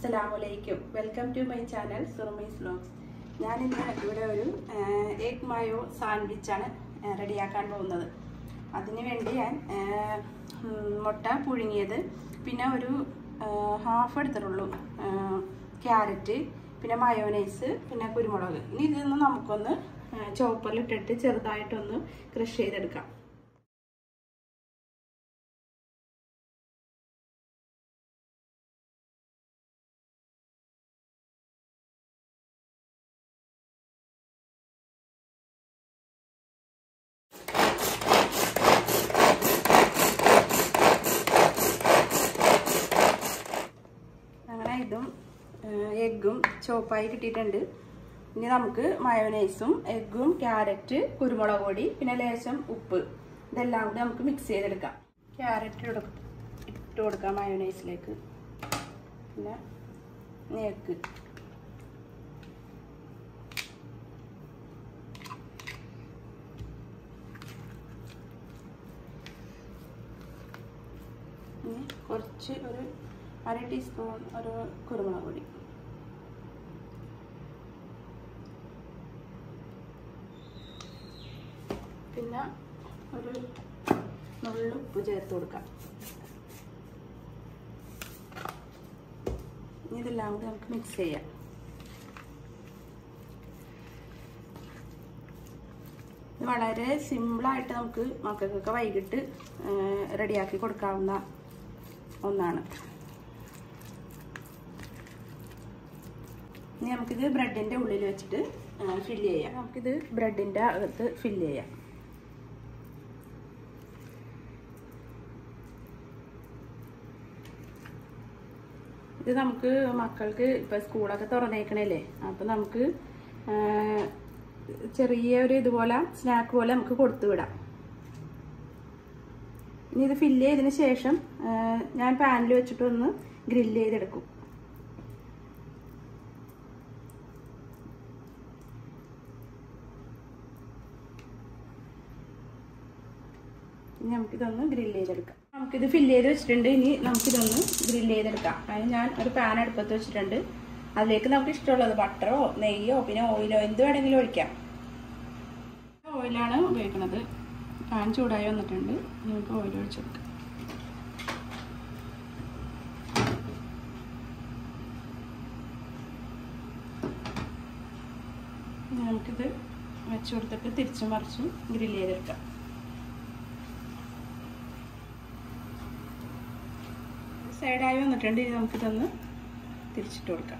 അസ്സലാമലൈക്കും welcome to my channel Surumi's vlogs ഞാനിന്ന് ഇവിടെ ഒരു എഗ് മായോ സാൻഡ്വിച്ചാണ് റെഡിയാക്കാൻ പോകുന്നത് അതിന് വേണ്ടി ഞാൻ ആ, ഉം, മുട്ട പുഴുങ്ങിയത് പിന്നെ ഒരു ഹാഫ് എടുത്തിട്ടുള്ളൂ ക്യാരറ്റ് പിന്നെ മയോനൈസ് പിന്നെ കുരുമുളക് ഇനി ഇതൊന്ന് നമുക്കൊന്ന് ചോപ്പറിലിട്ടിട്ട് ചെറുതായിട്ടൊന്ന് ക്രഷ് ചെയ്തെടുക്കാം അങ്ങനെ ഇതും എഗ്ഗും ചോപ്പായി കിട്ടിയിട്ടുണ്ട് ഇനി നമുക്ക് മയോനൈസും എഗ്ഗും ക്യാരറ്റ് കുരുമുളക് പൊടി പിന്നെ ലേശം ഉപ്പ് ഇതെല്ലാം കൂടി നമുക്ക് മിക്സ് ചെയ്തെടുക്കാം ക്യാരറ്റ് ഇട്ട് കൊടുക്കാം മയോനൈസിലേക്ക് പിന്നെ എഗ്ഗ് ഇനി കുറച്ച് ഒരു അര ടീസ്പൂൺ ഒരു കുരുമുളക് പൊടി പിന്നെ ഒരു നുള്ളു ഉപ്പ് ചേർത്ത് കൊടുക്കാം ഇനി ഇതെല്ലാം കൂടി നമുക്ക് മിക്സ് ചെയ്യാം ഇത് വളരെ സിമ്പിളായിട്ട് നമുക്ക് മക്കൾക്കൊക്കെ വൈകിട്ട് റെഡിയാക്കി കൊടുക്കാവുന്ന ഒന്നാണ് ഇനി നമുക്കിത് ബ്രെഡിൻ്റെ ഉള്ളിൽ വെച്ചിട്ട് ഫില്ല് ചെയ്യാം നമുക്കിത് ബ്രെഡിൻ്റെ അകത്ത് ഫില്ല് ചെയ്യാം ഇത് നമുക്ക് മക്കൾക്ക് ഇപ്പം സ്കൂളൊക്കെ തുറന്നേക്കണല്ലേ അപ്പം നമുക്ക് ചെറിയ ഒരു ഇതുപോലെ സ്നാക്ക് പോലെ നമുക്ക് കൊടുത്തു വിടാം ഇനി ഇത് ഫില്ല് ചെയ്തതിന് ശേഷം ഞാൻ പാനിൽ വെച്ചിട്ടൊന്ന് ഗ്രില്ല് ചെയ്തെടുക്കും ഇനി നമുക്കിതൊന്ന് ഗ്രില്ല് ചെയ്തെടുക്കാം നമുക്കിത് ഫില്ല് ചെയ്ത് വെച്ചിട്ടുണ്ട് ഇനി നമുക്കിതൊന്ന് ഗ്രില്ല് ചെയ്തെടുക്കാം അതിന് ഞാൻ ഒരു പാൻ അടുപ്പത്ത് വെച്ചിട്ടുണ്ട് അതിലേക്ക് നമുക്ക് ഇഷ്ടമുള്ളത് ബട്ടറോ നെയ്യോ പിന്നെ ഓയിലോ എന്ത് വേണമെങ്കിലും ഒഴിക്കാം ഓയിലാണ് ഉപയോഗിക്കുന്നത് പാൻ ചൂടായി വന്നിട്ടുണ്ട് നമുക്ക് ഓയിൽ ഒഴിച്ചു കൊടുക്കാം നമുക്കിത് വെച്ച് കൊടുത്തിട്ട് തിരിച്ചും മറിച്ചും ഗ്രില്ല് ചെയ്തെടുക്കാം സൈഡായി വന്നിട്ടുണ്ട് ഇനി നമുക്കിതൊന്ന് തിരിച്ചിട്ട് കൊടുക്കാം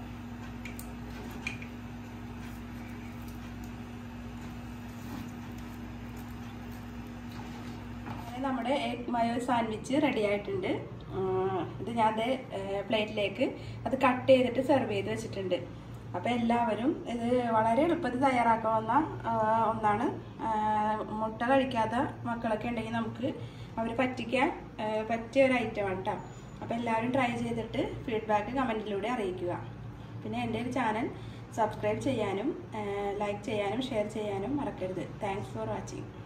നമ്മുടെ എഗ് മയോ സാൻഡ്വിച്ച് റെഡി ആയിട്ടുണ്ട് ഇത് ഞാൻ പ്ലേറ്റിലേക്ക് അത് കട്ട് ചെയ്തിട്ട് സെർവ് ചെയ്ത് വെച്ചിട്ടുണ്ട് അപ്പോൾ എല്ലാവരും ഇത് വളരെ എളുപ്പത്തിൽ തയ്യാറാക്കാവുന്ന ഒന്നാണ് മുട്ട കഴിക്കാത്ത മക്കളൊക്കെ ഉണ്ടെങ്കിൽ നമുക്ക് അവർ പറ്റിക്കാൻ പറ്റിയ ഒരു ഐറ്റമാണ് കേട്ടോ അപ്പോൾ എല്ലാവരും ട്രൈ ചെയ്തിട്ട് ഫീഡ്ബാക്ക് കമൻറ്റിലൂടെ അറിയിക്കുക പിന്നെ എൻ്റെ ഒരു ചാനൽ സബ്സ്ക്രൈബ് ചെയ്യാനും ലൈക്ക് ചെയ്യാനും ഷെയർ ചെയ്യാനും മറക്കരുത് താങ്ക്സ് ഫോർ വാച്ചിങ്